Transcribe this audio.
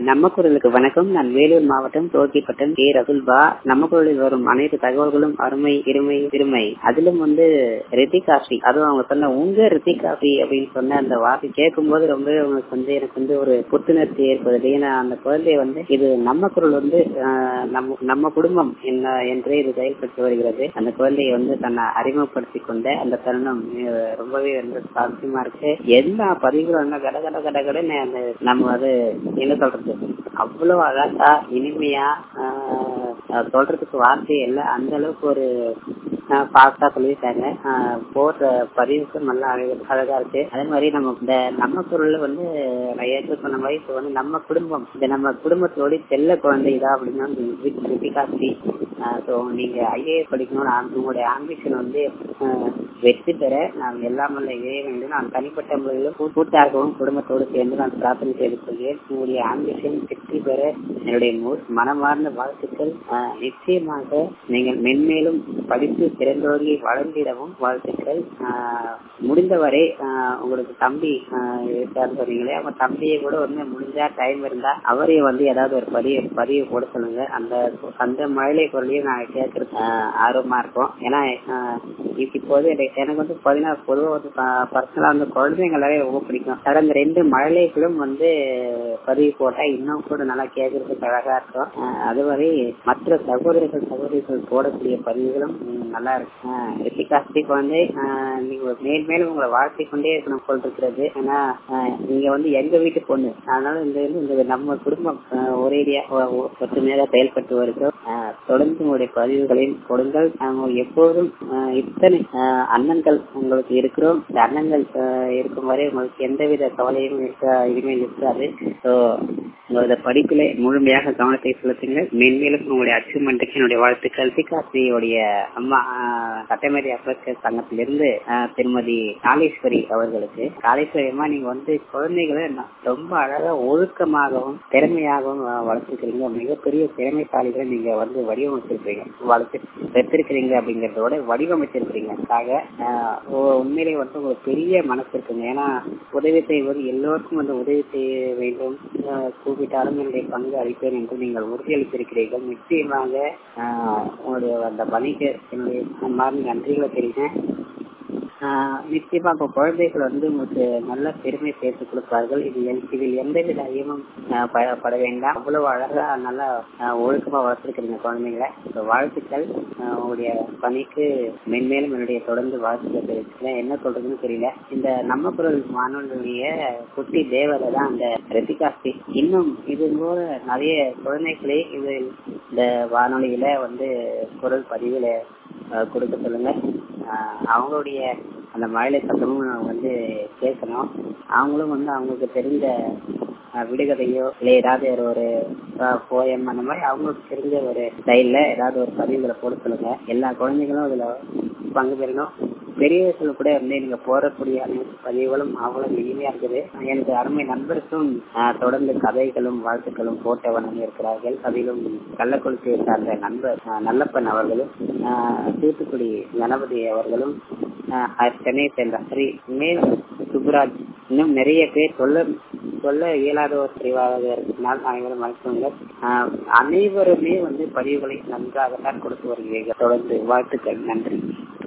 நம்ம குரலுக்கு வணக்கம் நான் வேலூர் மாவட்டம் தோக்கிப்பட்டம் கே ரகுல்பா நம்ம குரலில் வரும் அனைத்து தகவல்களும் அருமை இருமை திருமை அதிலும் வந்து ரித்திக் காஃபி அதுவும் அவங்க சொன்ன உங்க ரித்திக் காஃபி அப்படின்னு சொன்ன அந்த வார்த்தை கேட்கும் போது ரொம்ப உங்களுக்கு வந்து எனக்கு வந்து ஒரு புத்துணர்ச்சி ஏற்படுது ஏன்னா அந்த குழந்தை வந்து இது நம்ம குரல் வந்து ஆஹ், நம்ம நம்ம குடும்பம் என்ன என்றே இது செயல்பட்டு வருகிறது அந்த குழந்தையை வந்து தன்னை அறிமுகப்படுத்தி கொண்ட அந்த தருணம் அஹ், ரொம்பவே வந்து சாத்தியமா இருக்கு எல்லா பதிவுகளும் கட கட கட கடன்னு அந்த நம்ம அது என்ன சொல்றது அவ்வளவு அழகா இனிமையா ஆஹ், அஹ், சொல்றதுக்கு வார்த்தை இல்லை அந்த அளவுக்கு ஒரு ஃபாஸ்டா சொல்லியிருக்காங்க ஆஹ், போடுற பதிவுக்கு நல்லா அழகு அழகா இருக்கு அதே மாதிரி நம்ம இந்த நம்ம குரல்ல வந்து நான் ஏற்கனவே சொன்ன மாதிரி இப்ப வந்து நம்ம குடும்பம் இந்த நம்ம குடும்பத்தோட செல்ல குழந்தை தான் அப்படின்னா ரித்திகாஸ்ரீ ஸோ நீங்க ஐஏஎஸ் படிக்கணும்னு ஆம்- உங்களுடைய ஆம்பிஷன் வந்து ஆஹ், வெற்றி பெற நான் எல்லாம் வல்ல இறைவன் நான் தனிப்பட்ட முறையில் கூ- கூட்டாகவும் குடும்பத்தோடு சேர்ந்து நான் பிரார்த்தனை செய்து கொள்கிறேன் உங்களுடைய ஆம்பிஷன் வெற்றி பெற என்னுடைய மு- மனமார்ந்த வாழ்த்துக்கள் ஆஹ், நிச்சயமாக நீங்கள் மென்மேலும் படித்து சிறந்தோரியை வளர்ந்திடவும் வாழ்த்துக்கள் ஆஹ், முடிந்தவரை ஆஹ், உங்களுக்கு தம்பி ஆஹ், இருக்காருன்னு சொன்னீங்களே அவங்க தம்பியை கூட வந்து முடிஞ்சா டைம் இருந்தா அவரையும் வந்து ஏதாவது ஒரு பதிவு பதிவு போட சொல்லுங்க அந்த அந்த மழலை குரலையும் நாங்க கேட்கறது ஆஹ், ஆர்வமா இருக்கும் ஏன்னா ஆஹ், இப்ப இப்போது எனக்கு எனக்கு வந்து பாத்தீங்கன்னா பொதுவா வந்து பர்சனலா வந்து குழந்தைங்களாவே ரொம்ப பிடிக்கும் சார் அந்த ரெண்டு மழலைகளும் வந்து பதிவு போட்டா இன்னும் கூட நல்லா கேட்கறதுக்கு அழகா இருக்கும் ஆஹ், அதுவரை மற்ற சகோதரர்கள் சகோதரிகள் போடக்கூடிய பதிவுகளும் ம், நல்லா இருக்கு ஆஹ், ரித்திகாஸ்ரீ குழந்தை ஆஹ், நீங்க மேல் மேலும் உங்களை வாழ்த்தி கொண்டே இருக்கணும் போல் இருக்கிறது ஏன்னா ஆஹ், நீங்க வந்து எங்க வீட்டு பொண்ணு அதனால இந்த இது இந்த நம்ம குடும்பம் ஆஹ், ஒரேடியா ஒ- ஒ- ஒற்றுமையாக செயல்பட்டு வருகிறோம் ஆஹ், தொடர்ந்து உங்களுடைய பதிவுகளையும் கொடுங்கள் நாங்கள் எப்போதும் ஆஹ், இத்தனை ஆஹ், அண்ணன்கள் உங்களுக்கு இருக்கிறோம் இந்த அண்ணன்கள் ஆஹ், இருக்கும் வரை உங்களுக்கு எந்தவித கவலையும் இருக்க இனிமேல் இருக்காது ஸோ உங்களோட படிப்பிலே முழுமையாக கவனத்தை செலுத்துங்கள் மென்மேலும் உங்களுடைய அச்சீவ்மெண்ட்டுக்கு என்னுடைய வாழ்த்துக்கள் சிகாஸ்ரீயோடைய அம்மா ஆஹ், சட்டமேதை அப்ளஸ்கர் சங்கத்திலிருந்து ஆஹ், திருமதி காளேஸ்வரி அவர்களுக்கு காளேஸ்வரி அம்மா நீங்க வந்து குழந்தைகளை ந- ரொம்ப அழகா ஒழுக்கமாகவும் திறமையாகவும் ஆஹ், வளர்த்துக்கிறீங்க மிகப்பெரிய திறமைசாலிகளை நீங்க வந்து வடிவமைச்சிருக்கீங்க வளர்த்து பெற்றிருக்கிறீங்க அப்படிங்கறதோட வடிவமைச்சிருக்கிறீங்க ஆக ஆஹ், உ- உண்மையிலே வந்து ஒரு பெரிய மனசு இருக்குங்க ஏன்னா உதவி செய்வது எல்லோருக்கும் வந்து உதவி செய்ய வேண்டும் ஆஹ், கூப்பிட்டாலும் என்னுடைய பங்கு அளிப்பேன் என்று நீங்கள் உறுதியளித்திருக்கிறீர்கள் நிச்சயமாக ஆஹ், உங்களுடைய அந்த பணிக்கு என்னுடைய மனமார்ந்த நன்றிகளை தெரிவித்தேன் ஆஹ் நிச்சயமா இப்ப குழந்தைகள் வந்து உங்களுக்கு நல்ல பெருமை சேர்த்து கொடுப்பார்கள் இது எல்- இதில் எந்தவித ஐயமும் ஆஹ் ப- பட வேண்டாம் அவ்வளவு அழகா நல்லா ஆஹ் ஒழுக்கமா வளர்த்துருக்கிறீங்க குழந்தைங்களை So, வாழ்த்துக்கள் ஆஹ் உங்களுடைய பணிக்கு மென்மேலும் என்னுடைய தொடர்ந்து வாழ்த்துக்கள் தெரிவிச்சுக்கிறேன் என்ன சொல்றதுன்னு தெரியல இந்த நம்ம குரல் மாணவர்களுடைய குட்டி தேவதை தான் அந்த ரத்திகாஸ்தி இன்னும் இது போல நிறைய குழந்தைகளே இது இந்த வானொலியில வந்து குரல் பதிவுல ஆஹ் கொடுக்க சொல்லுங்க ஆஹ் அவங்களுடைய அந்த மழலை சத்தமும் நான் வந்து கேட்கணும் அவங்களும் வந்து அவங்களுக்கு தெரிஞ்ச ஆஹ் விடுகதையோ இல்ல ஏதாவது ஒரு ஒரு போயம் அந்த மாதிரி அவங்களுக்கு தெரிஞ்ச ஒரு ஸ்டைல்ல ஏதாவது ஒரு பதிவுகளை போட சொல்லுங்க எல்லா குழந்தைகளும் அதுல பங்கு பெறணும் பெரியவர்கள் கூட வந்து நீங்க போடக்கூடிய அனைத்து பதிவுகளும் அவ்வளவு இனிமையா இருக்குது எனக்கு அருமை நண்பருக்கும் ஆஹ், தொடர்ந்து கதைகளும் வாழ்த்துக்களும் போட்ட வண்ணம் இருக்கிறார்கள் அதிலும் கள்ளக்குறிச்சியை சார்ந்த நண்பர் ஆஹ், நல்லப்பன் அவர்களும் ஆஹ், தூத்துக்குடி கணபதி அவர்களும் ஆஹ், சென்னை சேர்ந்த ஹரி மேல் சுப்ராஜ் இன்னும் நிறைய பேர் சொல்ல சொல்ல இயலாத ஒரு பிரிவாக இருப்பதனால் அனைவரும் மறைத்துள்ளனர் ஆஹ், அனைவருமே வந்து பதிவுகளை நன்றாகத்தான் கொடுத்து வருகிறீர்கள் தொடர்ந்து வாழ்த்துக்கள் நன்றி